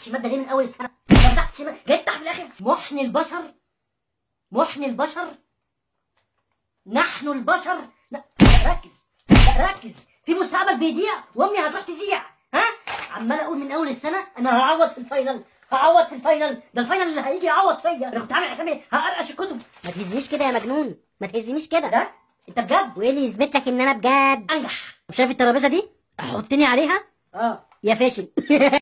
فتحتش ماده ليه من اول السنه ما فتحتش مادة. جاي تفتح في الاخر محن البشر محن البشر نحن البشر لا لا، ركز لا ركز في مستقبل بيضيع وامي هتروح تذيع ها عمال اقول من اول السنه انا هعوض في الفاينل هعوض في الفاينل ده الفاينل اللي هيجي يعوض فيا انا كنت عامل حسابي هقرقش الكتب ما تهزنيش كده يا مجنون ما تهزنيش كده ده انت بجد وايه اللي يثبت لك ان انا بجد انجح شايف الترابيزه دي حطني عليها اه يا فاشل